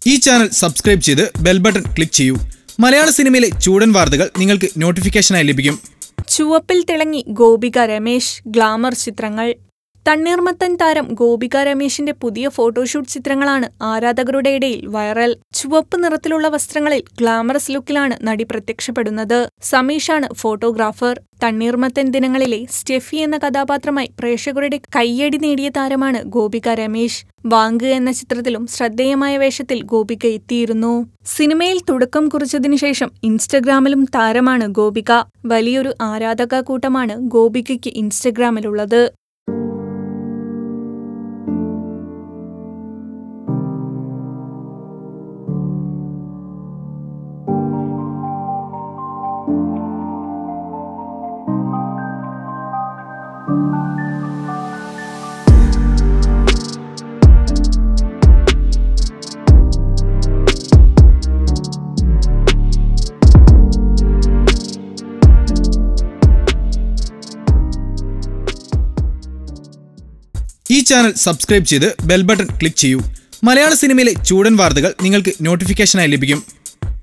ഈ channel subscribe ചെയ്ത് bell button click ചെയ്യൂ മലയാള സിനിമയിലെ ചൂടൻ വാർത്തകൾ നിങ്ങൾക്ക് നോട്ടിഫിക്കേഷനായി ലഭിക്കും ചുവപ്പിൽ തിളങ്ങി ഗോപിക രമേശ് ഗ്ലാമർ ചിത്രങ്ങൾ തണ്ണീർമത്തൻ താരം ഗോപിക രമേശിന്റെ പുതിയ ഫോട്ടോഷൂട്ട് ചിത്രങ്ങളാണ് ആരാധകരുടെ ഇടയിൽ വൈറൽ ചുവപ്പ് നിറത്തിലുള്ള വസ്ത്രങ്ങളിൽ ഗ്ലാമറസ് ലുക്കിലാണ് നടി പ്രത്യക്ഷപ്പെടുന്നത് സമീഷാണ് ഫോട്ടോഗ്രാഫർ തണ്ണീർമത്തൻ ദിനങ്ങളിലെ സ്റ്റെഫി എന്ന കഥാപാത്രമായി പ്രേക്ഷകരുടെ കയ്യടി നേടിയ താരമാണ് ഗോപിക രമേശ് വാങ്ക് എന്ന ചിത്രത്തിലും ശ്രദ്ധേയമായ വേഷത്തിൽ ഗോപിക എത്തിയിരുന്നു സിനിമയിൽ തുടക്കം കുറിച്ചതിനു ശേഷം ഇൻസ്റ്റഗ്രാമിലും താരമാണ് ഗോപിക വലിയൊരു ആരാധക കൂട്ടമാണ് ഗോപികയ്ക്ക് ഇൻസ്റ്റഗ്രാമിലുള്ളത് ഈ ചാനൽ സബ്സ്ക്രൈബ് ചെയ്ത് ബെൽ ബട്ടൺ ക്ലിക്ക് ചെയ്യൂ മലയാള സിനിമയിലെ ചൂടൻ വാർത്തകൾ നിങ്ങൾക്ക് നോട്ടിഫിക്കേഷനായി ലഭിക്കും